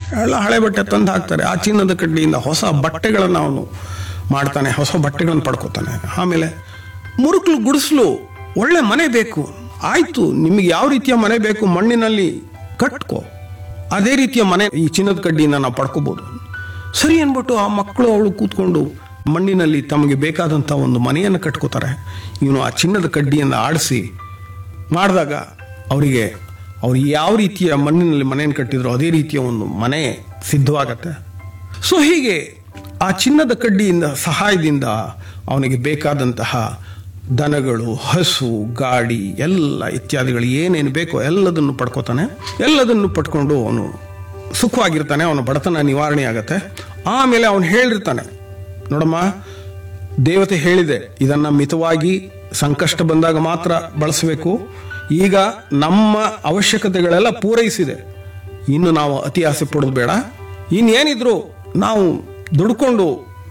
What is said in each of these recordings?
ಎಲ್ಲ ಹಳೆ ಬಟ್ಟೆ ತಂದು ಹಾಕ್ತಾರೆ ಆ ಚಿನ್ನದ ಕಡ್ಡಿಯಿಂದ ಹೊಸ ಬಟ್ಟೆಗಳನ್ನು ಅವನು ಮಾಡ್ತಾನೆ ಹೊಸ ಬಟ್ಟೆಗಳನ್ನು ಪಡ್ಕೋತಾನೆ ಆಮೇಲೆ ಮುರುಕ್ಲು ಗುಡಿಸ್ಲು ಒಳ್ಳೆ ಮನೆ ಬೇಕು ಆಯ್ತು ನಿಮಗೆ ಯಾವ ರೀತಿಯ ಮನೆ ಬೇಕು ಮಣ್ಣಿನಲ್ಲಿ ಕಟ್ಕೋ ಅದೇ ರೀತಿಯ ಮನೆ ಈ ಚಿನ್ನದ ಕಡ್ಡಿಯಿಂದ ನಾವು ಪಡ್ಕೋಬಹುದು ಸರಿ ಅನ್ಬಿಟ್ಟು ಆ ಮಕ್ಕಳು ಅವಳು ಕೂತ್ಕೊಂಡು ಮಣ್ಣಿನಲ್ಲಿ ತಮಗೆ ಬೇಕಾದಂಥ ಒಂದು ಮನೆಯನ್ನು ಕಟ್ಕೋತಾರೆ ಇವನು ಆ ಚಿನ್ನದ ಕಡ್ಡಿಯನ್ನು ಆಡಿಸಿ ಮಾಡಿದಾಗ ಅವರಿಗೆ ಅವ್ರು ಯಾವ ರೀತಿಯ ಮಣ್ಣಿನಲ್ಲಿ ಮನೆಯನ್ನು ಕಟ್ಟಿದ್ರು ಅದೇ ರೀತಿಯ ಒಂದು ಮನೆ ಸಿದ್ಧವಾಗತ್ತೆ ಸೊ ಹೀಗೆ ಆ ಚಿನ್ನದ ಕಡ್ಡಿಯಿಂದ ಸಹಾಯದಿಂದ ಅವನಿಗೆ ಬೇಕಾದಂತಹ ದನಗಳು ಹಸು ಗಾಡಿ ಎಲ್ಲ ಇತ್ಯಾದಿಗಳು ಏನೇನು ಬೇಕೋ ಎಲ್ಲದನ್ನು ಪಡ್ಕೋತಾನೆ ಎಲ್ಲದನ್ನು ಪಡ್ಕೊಂಡು ಅವನು ಸುಖವಾಗಿರ್ತಾನೆ ಅವನ ಬಡತನ ನಿವಾರಣೆ ಆಗತ್ತೆ ಆಮೇಲೆ ಅವನು ಹೇಳಿರ್ತಾನೆ ನೋಡಮ್ಮ ದೇವತೆ ಹೇಳಿದೆ ಇದನ್ನ ಮಿತವಾಗಿ ಸಂಕಷ್ಟ ಬಂದಾಗ ಮಾತ್ರ ಬಳಸಬೇಕು ಈಗ ನಮ್ಮ ಅವಶ್ಯಕತೆಗಳೆಲ್ಲ ಪೂರೈಸಿದೆ ಇನ್ನು ನಾವು ಅತಿ ಆಸೆ ಪಡೋದು ಬೇಡ ಇನ್ನೇನಿದ್ರು ನಾವು ದುಡ್ಕೊಂಡು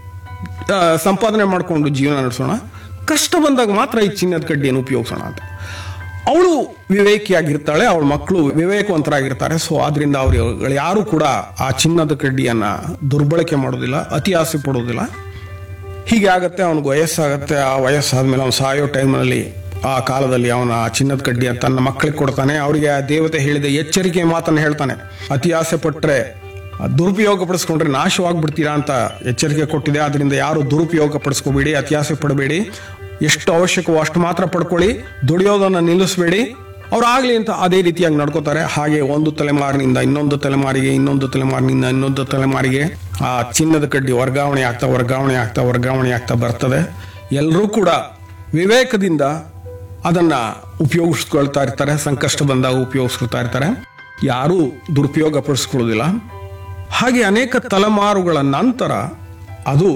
ಆ, ಸಂಪಾದನೆ ಮಾಡಿಕೊಂಡು ಜೀವನ ನಡೆಸೋಣ ಕಷ್ಟ ಬಂದಾಗ ಮಾತ್ರ ಈ ಚಿನ್ನದ ಕಡ್ಡಿಯನ್ನು ಉಪಯೋಗಿಸೋಣ ಅಂತ ಅವಳು ವಿವೇಕಿಯಾಗಿರ್ತಾಳೆ ಅವಳ ಮಕ್ಕಳು ವಿವೇಕವಂತರಾಗಿರ್ತಾರೆ ಸೊ ಆದ್ರಿಂದ ಅವರು ಯಾರು ಕೂಡ ಆ ಚಿನ್ನದ ಕಡ್ಡಿಯನ್ನ ದುರ್ಬಳಕೆ ಮಾಡೋದಿಲ್ಲ ಅತಿ ಆಸೆ ಪಡೋದಿಲ್ಲ ಹೀಗೆ ಆಗತ್ತೆ ಅವನಿಗೆ ವಯಸ್ಸಾಗತ್ತೆ ಆ ವಯಸ್ಸಾದ್ಮೇಲೆ ಅವನು ಸಾಯೋ ಟೈಮ್ನಲ್ಲಿ ಆ ಕಾಲದಲ್ಲಿ ಅವನ ಆ ಚಿನ್ನದ ಕಡ್ಡಿಯ ತನ್ನ ಮಕ್ಕಳಿಗೆ ಕೊಡ್ತಾನೆ ಅವರಿಗೆ ಆ ದೇವತೆ ಹೇಳಿದ ಎಚ್ಚರಿಕೆ ಮಾತನ್ನು ಹೇಳ್ತಾನೆ ಅತಿ ಆಸೆ ಪಟ್ಟರೆ ದುರುಪಯೋಗ ಪಡಿಸ್ಕೊಂಡ್ರೆ ನಾಶವಾಗ್ಬಿಡ್ತೀರಾ ಅಂತ ಎಚ್ಚರಿಕೆ ಕೊಟ್ಟಿದೆ ಅದರಿಂದ ಯಾರು ದುರುಪಯೋಗ ಪಡಿಸ್ಕೋಬೇಡಿ ಅತಿ ಆಸೆ ಪಡಬೇಡಿ ಎಷ್ಟು ಅವಶ್ಯಕವೋ ಅಷ್ಟು ಮಾತ್ರ ಪಡ್ಕೊಳ್ಳಿ ದುಡಿಯೋದನ್ನ ನಿಲ್ಲಿಸಬೇಡಿ ಅವ್ರು ಆಗ್ಲಿ ಅಂತ ಅದೇ ರೀತಿಯಾಗಿ ನಡ್ಕೋತಾರೆ ಹಾಗೆ ಒಂದು ತಲೆಮಾರಿನಿಂದ ಇನ್ನೊಂದು ತಲೆಮಾರಿಗೆ ಇನ್ನೊಂದು ತಲೆಮಾರಿನಿಂದ ಇನ್ನೊಂದು ತಲೆಮಾರಿಗೆ ಆ ಚಿನ್ನದ ಕಡ್ಡಿ ವರ್ಗಾವಣೆ ಆಗ್ತಾ ವರ್ಗಾವಣೆ ಆಗ್ತಾ ವರ್ಗಾವಣೆ ಆಗ್ತಾ ಬರ್ತದೆ ಎಲ್ಲರೂ ಕೂಡ ವಿವೇಕದಿಂದ ಅದನ್ನ ಉಪಯೋಗಿಸ್ಕೊಳ್ತಾ ಇರ್ತಾರೆ ಸಂಕಷ್ಟ ಬಂದಾಗ ಉಪಯೋಗಿಸ್ಕೊಳ್ತಾ ಇರ್ತಾರೆ ಯಾರೂ ದುರುಪಯೋಗ ಪಡಿಸ್ಕೊಳ್ಳೋದಿಲ್ಲ ಹಾಗೆ ಅನೇಕ ತಲೆಮಾರುಗಳ ನಂತರ ಅದು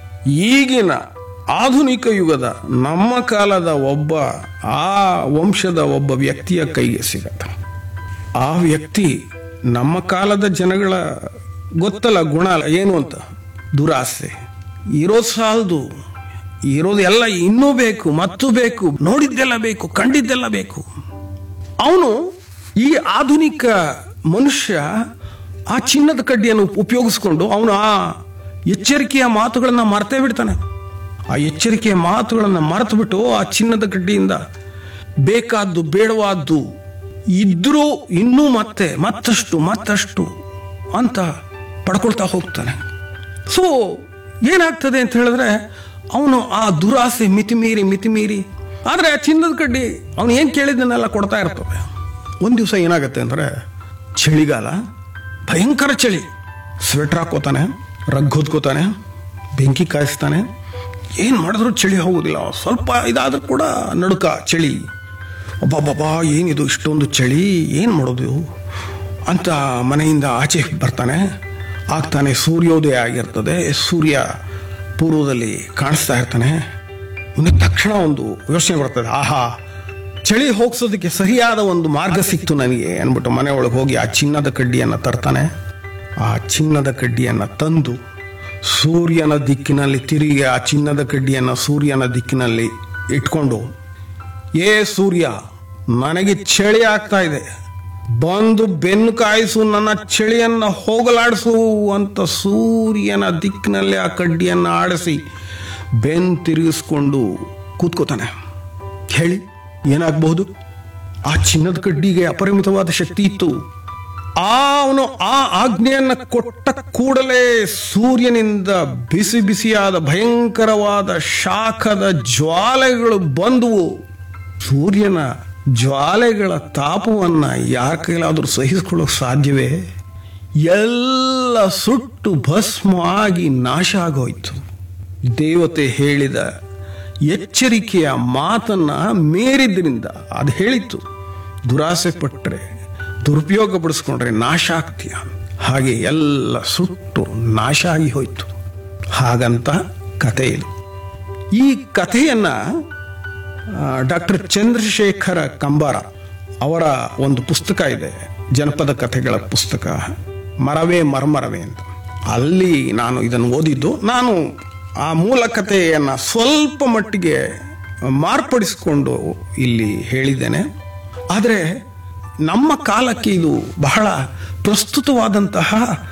ಈಗಿನ ಆಧುನಿಕ ಯುಗದ ನಮ್ಮ ಕಾಲದ ಒಬ್ಬ ಆ ವಂಶದ ಒಬ್ಬ ವ್ಯಕ್ತಿಯ ಕೈಗೆ ಸಿಗತ್ತೆ ಆ ವ್ಯಕ್ತಿ ನಮ್ಮ ಕಾಲದ ಜನಗಳ ಗೊತ್ತಲ್ಲ ಗುಣ ಏನು ಅಂತ ದುರಾಸೆ ಇರೋದು ಸಾಲದು ಇರೋದು ಎಲ್ಲ ಇನ್ನೂ ಬೇಕು ಮತ್ತು ಬೇಕು ನೋಡಿದ್ದೆಲ್ಲ ಬೇಕು ಕಂಡಿದ್ದೆಲ್ಲ ಬೇಕು ಅವನು ಈ ಆಧುನಿಕ ಮನುಷ್ಯ ಆ ಚಿನ್ನದ ಕಡ್ಡಿಯನ್ನು ಉಪಯೋಗಿಸ್ಕೊಂಡು ಅವನು ಆ ಎಚ್ಚರಿಕೆಯ ಮಾತುಗಳನ್ನ ಮರ್ತೇ ಬಿಡ್ತಾನೆ ಆ ಎಚ್ಚರಿಕೆಯ ಮಾತುಗಳನ್ನ ಮರೆತು ಬಿಟ್ಟು ಆ ಚಿನ್ನದ ಕಡ್ಡಿಯಿಂದ ಬೇಕಾದ್ದು ಬೇಡವಾದ್ದು ಇದ್ರೂ ಇನ್ನೂ ಮತ್ತೆ ಮತ್ತಷ್ಟು ಮತ್ತಷ್ಟು ಅಂತ ಪಡ್ಕೊಳ್ತಾ ಹೋಗ್ತಾನೆ ಸೊ ಏನಾಗ್ತದೆ ಅಂತ ಹೇಳಿದ್ರೆ ಅವನು ಆ ದುರಾಸೆ ಮಿತಿಮೀರಿ ಮಿತಿಮೀರಿ ಆದ್ರೆ ಆ ಚಿನ್ನದ ಕಡ್ಡಿ ಅವನು ಏನ್ ಕೇಳಿದ್ದನ್ನೆಲ್ಲ ಕೊಡ್ತಾ ಇರ್ತದೆ ಒಂದ್ ದಿವಸ ಏನಾಗತ್ತೆ ಅಂದ್ರೆ ಚಳಿಗಾಲ ಭಯಂಕರ ಚಳಿ ಸ್ವೆಟರ್ ಹಾಕೋತಾನೆ ರಗ್ ಹೊದ್ಕೋತಾನೆ ಬೆಂಕಿ ಕಾಯಿಸ್ತಾನೆ ಏನ್ ಮಾಡಿದ್ರು ಚಳಿ ಹೋಗುದಿಲ್ಲ ಸ್ವಲ್ಪ ಇದಾದ್ರೂ ಕೂಡ ನಡುಕ ಚಳಿ ಒಬ್ಬೊಬ್ಬಬ್ಬಾ ಏನಿದು ಇಷ್ಟೊಂದು ಚಳಿ ಏನು ಮಾಡೋದು ಅಂತ ಮನೆಯಿಂದ ಆಚೆ ಬರ್ತಾನೆ ಆಗ್ತಾನೆ ಸೂರ್ಯೋದಯ ಆಗಿರ್ತದೆ ಸೂರ್ಯ ಪೂರ್ವದಲ್ಲಿ ಕಾಣಿಸ್ತಾ ಇರ್ತಾನೆ ಇವನಿಗೆ ತಕ್ಷಣ ಒಂದು ಯೋಚನೆ ಬರ್ತದೆ ಆಹಾ ಚಳಿ ಹೋಗ್ಸೋದಕ್ಕೆ ಸರಿಯಾದ ಒಂದು ಮಾರ್ಗ ಸಿಕ್ತು ನನಗೆ ಅನ್ಬಿಟ್ಟು ಮನೆ ಒಳಗೆ ಹೋಗಿ ಆ ಚಿನ್ನದ ಕಡ್ಡಿಯನ್ನು ತರ್ತಾನೆ ಆ ಚಿನ್ನದ ಕಡ್ಡಿಯನ್ನು ತಂದು ಸೂರ್ಯನ ದಿಕ್ಕಿನಲ್ಲಿ ತಿರುಗಿ ಆ ಚಿನ್ನದ ಕಡ್ಡಿಯನ್ನು ಸೂರ್ಯನ ದಿಕ್ಕಿನಲ್ಲಿ ಇಟ್ಕೊಂಡು ಏ ಸೂರ್ಯ ನನಗೆ ಚಳಿ ಆಗ್ತಾ ಇದೆ ಬಂದು ಬೆನ್ನು ಕಾಯಿಸು ನನ್ನ ಚಳಿಯನ್ನ ಹೋಗಲಾಡಿಸು ಅಂತ ಸೂರ್ಯನ ದಿಕ್ಕಿನಲ್ಲಿ ಆ ಕಡ್ಡಿಯನ್ನ ಆಡಿಸಿ ಬೆನ್ನು ತಿರುಗಿಸ್ಕೊಂಡು ಕೂತ್ಕೋತಾನೆ ಹೇಳಿ ಏನಾಗಬಹುದು ಆ ಚಿನ್ನದ ಕಡ್ಡಿಗೆ ಅಪರಿಮಿತವಾದ ಶಕ್ತಿ ಇತ್ತು ಆ ಅವನು ಆ ಆಜ್ಞೆಯನ್ನ ಕೊಟ್ಟ ಕೂಡಲೇ ಸೂರ್ಯನಿಂದ ಬಿಸಿ ಬಿಸಿಯಾದ ಭಯಂಕರವಾದ ಶಾಖದ ಜ್ವಾಲೆಗಳು ಬಂದುವು ಸೂರ್ಯನ ಜ್ವಾಲೆಗಳ ತಾಪವನ್ನ ಯಾರ ಕೈಲಾದರೂ ಸಹಿಸಿಕೊಳ್ಳೋಕೆ ಸಾಧ್ಯವೇ ಎಲ್ಲ ಸುಟ್ಟು ಭಸ್ಮ ಆಗಿ ನಾಶ ಆಗೋಯ್ತು ದೇವತೆ ಹೇಳಿದ ಎಚ್ಚರಿಕೆಯ ಮಾತನ್ನ ಮೀರಿದ್ರಿಂದ ಅದು ಹೇಳಿತ್ತು ದುರಾಸೆ ಪಟ್ಟರೆ ದುರುಪಯೋಗ ಪಡಿಸ್ಕೊಂಡ್ರೆ ನಾಶ ಆಗ್ತೀಯ ಹಾಗೆ ಎಲ್ಲ ಸುಟ್ಟು ನಾಶ ಆಗಿ ಹೋಯ್ತು ಹಾಗಂತ ಕಥೆ ಇದು ಈ ಕಥೆಯನ್ನ ಡಾಕ್ಟರ್ ಚಂದ್ರಶೇಖರ ಕಂಬಾರ ಅವರ ಒಂದು ಪುಸ್ತಕ ಇದೆ ಜನಪದ ಕಥೆಗಳ ಪುಸ್ತಕ ಮರವೇ ಮರ್ಮರವೇ ಅಂತ ಅಲ್ಲಿ ನಾನು ಇದನ್ನು ಓದಿದ್ದು ನಾನು ಆ ಮೂಲ ಕಥೆಯನ್ನು ಸ್ವಲ್ಪ ಮಟ್ಟಿಗೆ ಮಾರ್ಪಡಿಸಿಕೊಂಡು ಇಲ್ಲಿ ಹೇಳಿದ್ದೇನೆ ಆದರೆ ನಮ್ಮ ಕಾಲಕ್ಕೆ ಇದು ಬಹಳ ಪ್ರಸ್ತುತವಾದಂತಹ